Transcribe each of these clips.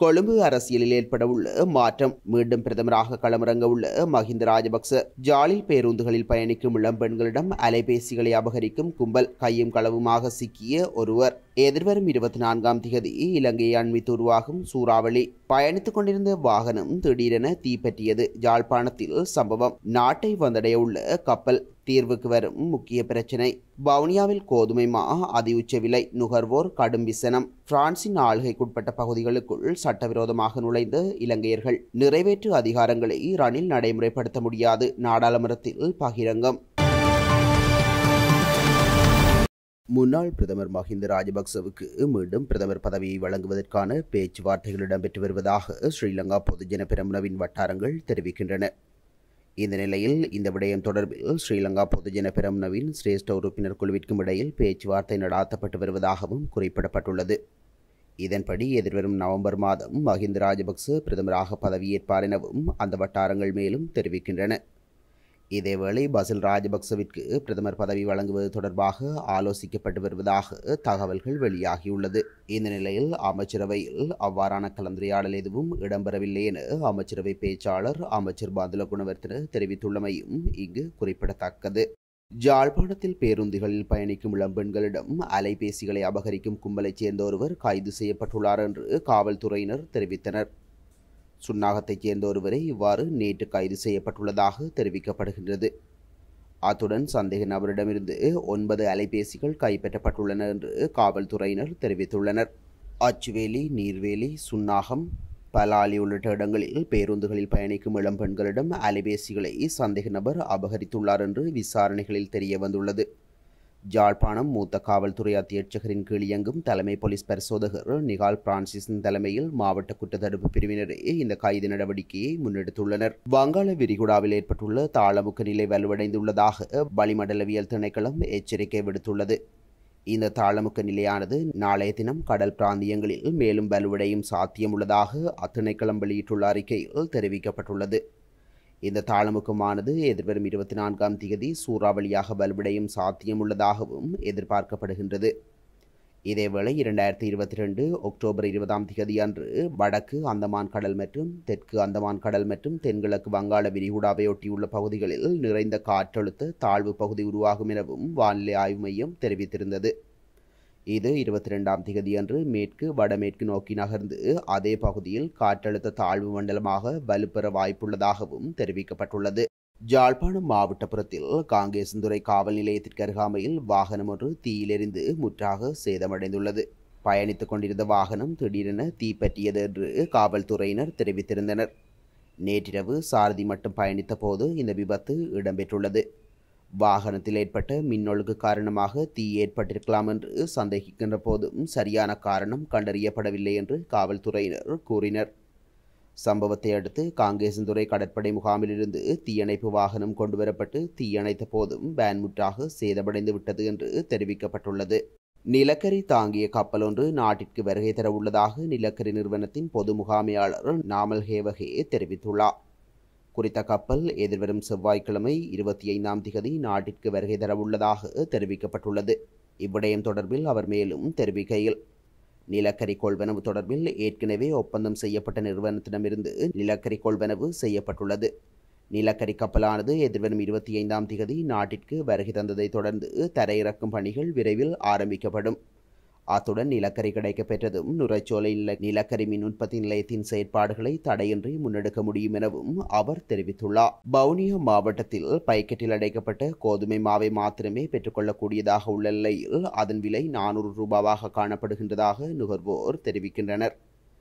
கொழும்பு அரசியலில் ஏற்படவுள்ள மாற்றம் மீண்டும் பிரதமராக களமிறங்க உள்ள மஹிந்த ராஜபக்ச ஜாலில் பேருந்துகளில் பயணிக்கும் இளம் பெண்களிடம் அலைபேசிகளை அபகரிக்கும் கும்பல் கையும் களவுமாக சிக்கிய ஒருவர் எதிர்வரும் இருபத்தி நான்காம் திகதி இலங்கையை அண்மித்து உருவாகும் சூறாவளி பயணித்துக் கொண்டிருந்த வாகனம் திடீரென தீப்பற்றியது யாழ்ப்பாணத்தில் சம்பவம் நாட்டை வந்தடைய உள்ள கப்பல் தீர்வுக்கு வரும் முக்கிய பிரச்சினை வவுனியாவில் கோதுமை மா அதி உச்ச விலை நுகர்வோர் கடும் விசனம் பிரான்சின் ஆளுகைக்குட்பட்ட பகுதிகளுக்குள் சட்டவிரோதமாக நுழைந்த இலங்கையர்கள் நிறைவேற்று அதிகாரங்களை ரணில் நடைமுறைப்படுத்த முடியாது நாடாளுமன்றத்தில் பகிரங்கம் முன்னாள் பிரதமர் மஹிந்த ராஜபக்சவுக்கு மீண்டும் பிரதமர் பதவியை வழங்குவதற்கான பேச்சுவார்த்தைகள் இடம்பெற்று வருவதாக ஸ்ரீலங்கா பொதுஜன பெரமுனவின் வட்டாரங்கள் தெரிவிக்கின்றன இந்த நிலையில் இந்த விடயம் தொடர்பில் ஸ்ரீலங்கா பொதுஜன பெரமுனவின் சிரேஷ்ட உறுப்பினர் குழுவிற்கும் இடையில் பேச்சுவார்த்தை நடாத்தப்பட்டு வருவதாகவும் குறிப்பிடப்பட்டுள்ளது இதன்படி எதிர்வரும் நவம்பர் மாதம் மஹிந்த ராஜபக்ச பிரதமராக பதவியேற்பார் எனவும் அந்த வட்டாரங்கள் மேலும் தெரிவிக்கின்றன இதேவேளை பசில் ராஜபக்சவிற்கு பிரதமர் பதவி வழங்குவது தொடர்பாக ஆலோசிக்கப்பட்டு வருவதாக தகவல்கள் வெளியாகியுள்ளது இந்த நிலையில் அமைச்சரவையில் அவ்வாறான கலந்துரையாடல் எதுவும் இடம்பெறவில்லை என அமைச்சரவை பேச்சாளர் அமைச்சர் பாந்துல குணவர்த்தன தெரிவித்துள்ளமையும் இங்கு குறிப்பிடத்தக்கது ஜாழ்ப்பாணத்தில் பேருந்துகளில் பயணிக்கும் இளம்பெண்களிடம் அலைபேசிகளை அபகரிக்கும் கும்பலைச் சேர்ந்த ஒருவர் கைது செய்யப்பட்டுள்ளார் என்று காவல்துறையினர் தெரிவித்தனர் சுன்னாகத்தைச் சேர்ந்த ஒருவரை இவ்வாறு நேற்று கைது செய்யப்பட்டுள்ளதாக தெரிவிக்கப்படுகின்றது அத்துடன் சந்தேக நபரிடமிருந்து ஒன்பது அலைபேசிகள் கைப்பற்றப்பட்டுள்ளன என்று காவல்துறையினர் தெரிவித்துள்ளனர் அச்சுவேலி நீர்வேலி சுன்னாகம் பலாலி உள்ளிட்ட இடங்களில் பேருந்துகளில் பயணிக்கும் இளம் பெண்களிடம் அலைபேசிகளை சந்தேக நபர் அபகரித்துள்ளார் என்று விசாரணைகளில் தெரிய வந்துள்ளது ஜாழ்ப்பாணம் மூத்த காவல்துறை அத்தியட்சகரின் கீழ் இயங்கும் தலைமை போலீஸ் பரிசோதகர் நிகால் பிரான்சிஸின் தலைமையில் மாவட்ட குற்றத்தடுப்பு பிரிவினரே இந்த கைது நடவடிக்கையை முன்னெடுத்துள்ளனர் வங்காள விரிகுடாவில் ஏற்பட்டுள்ள தாளமுக்க நிலை வலுவடைந்துள்ளதாக வளிமண்டலவியல் திணைக்களம் எச்சரிக்கை விடுத்துள்ளது இந்த தாளமுக்க நிலையானது நாளைய தினம் கடல் பிராந்தியங்களில் மேலும் வலுவடையும் சாத்தியம் உள்ளதாக அத்திணைக்களம் வெளியிட்டுள்ள அறிக்கையில் தெரிவிக்கப்பட்டுள்ளது இந்த தாளமுக்கமானது எதிர்வரும் இருபத்தி நான்காம் தேதி சூறாவளியாக வலுவடையும் சாத்தியம் உள்ளதாகவும் எதிர்பார்க்கப்படுகின்றது இதேவேளை இரண்டாயிரத்தி இருபத்தி ரெண்டு அக்டோபர் இருபதாம் தேதி அன்று வடக்கு அந்தமான் கடல் மற்றும் தெற்கு அந்தமான் கடல் மற்றும் தென்கிழக்கு வங்காள விரிகுடாவையொட்டியுள்ள பகுதிகளில் நிறைந்த காற்றழுத்த தாழ்வு பகுதி உருவாகும் எனவும் வானிலை ஆய்வு மையம் தெரிவித்திருந்தது இது இருபத்தி ரெண்டாம் தேதியன்று மேற்கு வடமேற்கு நோக்கி நகர்ந்து அதே பகுதியில் காற்றழுத்த தாழ்வு மண்டலமாக வலுப்பெற வாய்ப்புள்ளதாகவும் தெரிவிக்கப்பட்டுள்ளது ஜாழ்ப்பாணம் மாவட்டப்புறத்தில் காங்கேசந்துறை காவல் நிலையத்திற்கு அருகாமையில் வாகனம் ஒன்று தீயிலெறிந்து முற்றாக சேதமடைந்துள்ளது பயணித்துக் கொண்டிருந்த வாகனம் திடீரென தீப்பற்றியது என்று காவல்துறையினர் தெரிவித்திருந்தனர் நேற்றிரவு சாரதி மட்டும் பயணித்த போது இந்த விபத்து இடம்பெற்றுள்ளது வாகனத்தில் ஏற்பட்ட மின்னொழுக்கு காரணமாக தீ ஏற்பட்டிருக்கலாம் என்று சந்தேகிக்கின்ற போதும் சரியான காரணம் கண்டறியப்படவில்லை என்று காவல்துறையினர் கூறினர் சம்பவத்தை அடுத்து காங்கேசந்துறை கடற்படை முகாமிலிருந்து தீயணைப்பு வாகனம் கொண்டுவரப்பட்டு தீயணைத்த போதும் வேன் முற்றாக சேதமடைந்து விட்டது என்று தெரிவிக்கப்பட்டுள்ளது நிலக்கரி தாங்கிய கப்பல் ஒன்று நாட்டிற்கு வருகை தர உள்ளதாக நிலக்கரி நிறுவனத்தின் பொது முகாமையாளர் நாமல் ஹேவகே தெரிவித்துள்ளார் குறித்த கப்பல் எதிர்வரும் செவ்வாய்க்கிழமை இருபத்தி ஐந்தாம் திகதி நாட்டிற்கு வருகை தரவுள்ளதாக தெரிவிக்கப்பட்டுள்ளது இவ்விடயம் தொடர்பில் அவர் மேலும் தெரிவிக்கையில் நிலக்கரி கொள்வனவு தொடர்பில் ஏற்கனவே ஒப்பந்தம் செய்யப்பட்ட நிறுவனத்திடமிருந்து நிலக்கரி கொள்வனவு செய்யப்பட்டுள்ளது நிலக்கரி கப்பலானது எதிர்வரும் இருபத்தி ஐந்தாம் திகதி நாட்டிற்கு வருகை தந்ததை தொடர்ந்து தரையிறக்கும் பணிகள் விரைவில் ஆரம்பிக்கப்படும் அத்துடன் நிலக்கரி கிடைக்கப் பெற்றதும் நுரைச்சோலை நிலக்கரி மின் உற்பத்தி நிலையத்தின் செயற்பாடுகளை தடையின்றி முன்னெடுக்க முடியும் எனவும் அவர் தெரிவித்துள்ளார் வவுனியா மாவட்டத்தில் பைக்கெட்டில் அடைக்கப்பட்ட கோதுமை மாவை மாத்திரமே பெற்றுக்கொள்ளக்கூடியதாக உள்ள நிலையில் அதன் விலை நானூறு ரூபாவாக காணப்படுகின்றதாக நுகர்வோர் தெரிவிக்கின்றனர்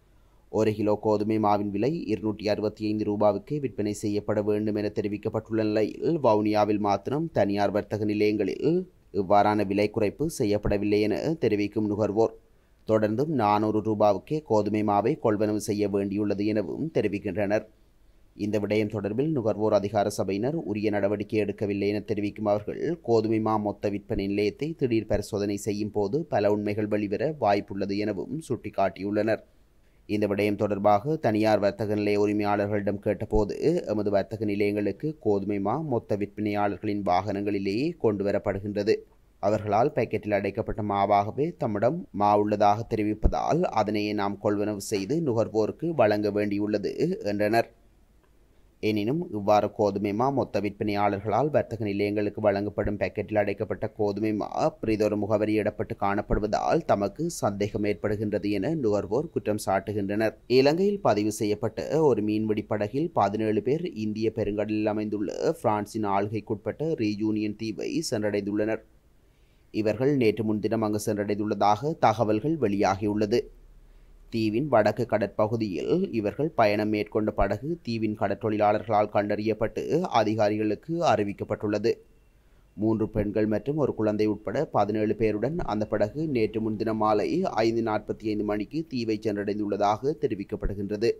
ஒரு கிலோ கோதுமை மாவின் விலை இருநூற்றி அறுபத்தி ஐந்து ரூபாவுக்கு விற்பனை செய்யப்பட வேண்டும் என தெரிவிக்கப்பட்டுள்ள நிலையில் வவுனியாவில் மாத்திரம் தனியார் வர்த்தக நிலையங்களில் இவ்வாறான விலை குறைப்பு செய்யப்படவில்லை என தெரிவிக்கும் நுகர்வோர் தொடர்ந்தும் நானூறு ரூபாவுக்கே கோதுமை மாவை கொள்வனவு செய்ய வேண்டியுள்ளது எனவும் தெரிவிக்கின்றனர் இந்த விடயம் தொடர்பில் நுகர்வோர் அதிகார சபையினர் உரிய நடவடிக்கை எடுக்கவில்லை என தெரிவிக்கும் அவர்கள் கோதுமை மா மொத்த விற்பனை நிலையத்தை திடீர் பரிசோதனை செய்யும் போது பல உண்மைகள் வெளிவர வாய்ப்புள்ளது எனவும் சுட்டிக்காட்டியுள்ளனர் இந்த விடயம் தொடர்பாக தனியார் வர்த்தக நிலைய உரிமையாளர்களிடம் கேட்டபோது எமது வர்த்தக நிலையங்களுக்கு கோதுமை மா மொத்த விற்பனையாளர்களின் வாகனங்களிலேயே கொண்டு வரப்படுகின்றது அவர்களால் பாக்கெட்டில் அடைக்கப்பட்ட மாவாகவே தம்மிடம் மா உள்ளதாக தெரிவிப்பதால் அதனையே நாம் கொள்வனவு செய்து நுகர்வோருக்கு வழங்க வேண்டியுள்ளது என்றனர் எனினும் இவ்வாறு கோதுமை மா மொத்த விற்பனையாளர்களால் வர்த்தக நிலையங்களுக்கு வழங்கப்படும் பாக்கெட்டில் அடைக்கப்பட்ட கோதுமை மா பிரிதொரு முகவரியிடப்பட்டு காணப்படுவதால் தமக்கு சந்தேகம் ஏற்படுகின்றது என நுகர்வோர் குற்றம் சாட்டுகின்றனர் இலங்கையில் பதிவு செய்யப்பட்ட ஒரு மீன்பிடி படகில் பதினேழு பேர் இந்திய பெருங்கடலில் அமைந்துள்ள பிரான்சின் ஆளுகைக்குட்பட்ட ரீயூனியன் தீவை சென்றடைந்துள்ளனர் இவர்கள் நேற்று முன்தினம் அங்கு சென்றடைந்துள்ளதாக தகவல்கள் வெளியாகியுள்ளது தீவின் வடக்கு கடற்பகுதியில் இவர்கள் பயணம் மேற்கொண்ட படகு தீவின் கடற்றொழிலாளர்களால் கண்டறியப்பட்டு அதிகாரிகளுக்கு அறிவிக்கப்பட்டுள்ளது மூன்று பெண்கள் மற்றும் ஒரு குழந்தை உட்பட பதினேழு பேருடன் அந்த படகு நேற்று முன்தினம் மாலை ஐந்து நாற்பத்தி ஐந்து மணிக்கு தீவை சென்றடைந்துள்ளதாக தெரிவிக்கப்படுகின்றது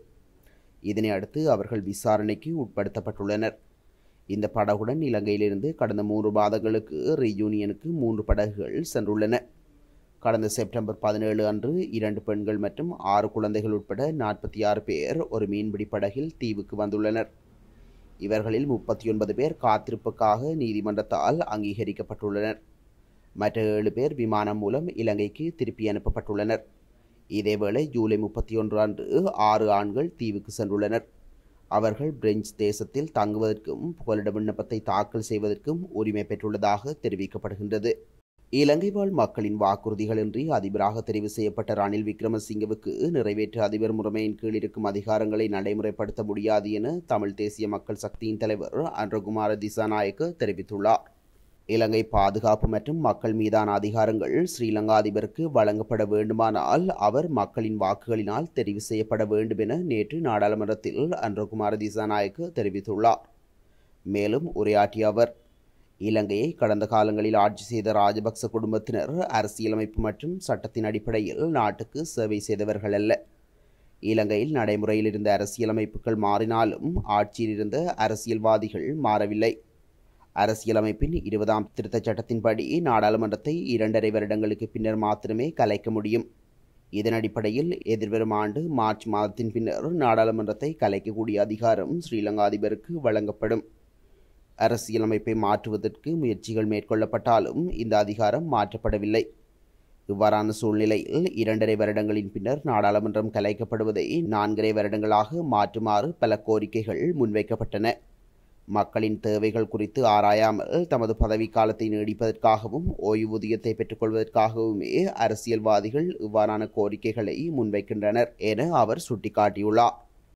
இதனை அடுத்து அவர்கள் விசாரணைக்கு உட்படுத்தப்பட்டுள்ளனர் இந்த படகுடன் இலங்கையிலிருந்து கடந்த மூன்று மாதங்களுக்கு ரீயூனியனுக்கு மூன்று படகுகள் சென்றுள்ளன கடந்த செப்டம்பர் பதினேழு அன்று இரண்டு பெண்கள் மற்றும் ஆறு குழந்தைகள் உட்பட நாற்பத்தி ஆறு பேர் ஒரு மீன்பிடி படகில் தீவுக்கு வந்துள்ளனர் இவர்களில் முப்பத்தி ஒன்பது பேர் காத்திருப்புக்காக நீதிமன்றத்தால் அங்கீகரிக்கப்பட்டுள்ளனர் மற்ற ஏழு பேர் விமானம் மூலம் இலங்கைக்கு திருப்பி அனுப்பப்பட்டுள்ளனர் இதேவேளை ஜூலை முப்பத்தி ஒன்று அன்று ஆறு ஆண்கள் தீவுக்கு சென்றுள்ளனர் அவர்கள் பிரெஞ்சு தேசத்தில் தங்குவதற்கும் புகலிட விண்ணப்பத்தை தாக்கல் செய்வதற்கும் உரிமை பெற்றுள்ளதாக தெரிவிக்கப்படுகின்றது இலங்கை வாழ் மக்களின் வாக்குறுதிகளின்றி அதிபராக தெரிவு செய்யப்பட்ட ரணில் விக்ரமசிங்கவுக்கு நிறைவேற்று அதிபர் முறைமையின் கீழ் இருக்கும் அதிகாரங்களை நடைமுறைப்படுத்த முடியாது என தமிழ் தேசிய மக்கள் சக்தியின் தலைவர் அன்றகுமார திசாநாயக்க தெரிவித்துள்ளார் இலங்கை பாதுகாப்பு மற்றும் மக்கள் மீதான அதிகாரங்கள் ஸ்ரீலங்கா அதிபருக்கு வழங்கப்பட வேண்டுமானால் அவர் மக்களின் வாக்குகளினால் தெரிவு செய்யப்பட வேண்டும் என நேற்று நாடாளுமன்றத்தில் அன்றகுமார திசாநாயக்க தெரிவித்துள்ளார் மேலும் உரையாற்றிய அவர் இலங்கையை கடந்த காலங்களில் ஆட்சி செய்த ராஜபக்ச குடும்பத்தினர் அரசியலமைப்பு மற்றும் சட்டத்தின் அடிப்படையில் நாட்டுக்கு சேவை செய்தவர்கள் அல்ல இலங்கையில் நடைமுறையில் இருந்த அரசியலமைப்புகள் மாறினாலும் ஆட்சியில் இருந்த அரசியல்வாதிகள் மாறவில்லை அரசியலமைப்பின் இருபதாம் திருத்தச் சட்டத்தின்படி நாடாளுமன்றத்தை இரண்டரை வருடங்களுக்கு பின்னர் மாத்திரமே கலைக்க முடியும் இதன் அடிப்படையில் எதிர்வரும் ஆண்டு மார்ச் மாதத்தின் பின்னர் நாடாளுமன்றத்தை கலைக்கக்கூடிய அதிகாரம் ஸ்ரீலங்கா அதிபருக்கு வழங்கப்படும் அரசியலமைப்பை மாற்றுவதற்கு முயற்சிகள் மேற்கொள்ளப்பட்டாலும் இந்த அதிகாரம் மாற்றப்படவில்லை இவ்வாறான சூழ்நிலையில் இரண்டரை வருடங்களின் பின்னர் நாடாளுமன்றம் கலைக்கப்படுவதை நான்கரை வருடங்களாக மாற்றுமாறு பல கோரிக்கைகள் முன்வைக்கப்பட்டன மக்களின் தேவைகள் குறித்து ஆராயாமல் தமது பதவிக்காலத்தை நீடிப்பதற்காகவும் ஓய்வூதியத்தை பெற்றுக்கொள்வதற்காகவுமே அரசியல்வாதிகள் இவ்வாறான கோரிக்கைகளை முன்வைக்கின்றனர் என அவர் சுட்டிக்காட்டியுள்ளார்